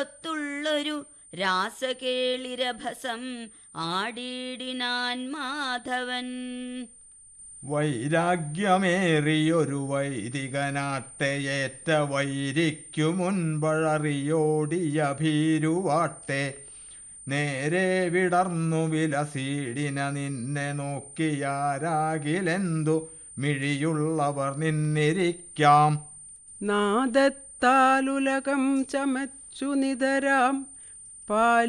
പുറത്തുള്ളൊരു രാസകേളിരഭസം ആടിയിടിനാൻ മാധവൻ വൈരാഗ്യമേറിയൊരു വൈദികനാട്ടെയേറ്റ വൈരിക്കു മുൻപഴറിയോടിയ ഭീരുവാട്ടെ നേരെ വിടർന്നു വിലസീടിന നിന്നെ നോക്കിയാരാകിലെന്തു മിഴിയുള്ളവർ നിന്നിരിക്കാം നാദത്താലുലകം ചമച്ചു നിതരാം പാൽ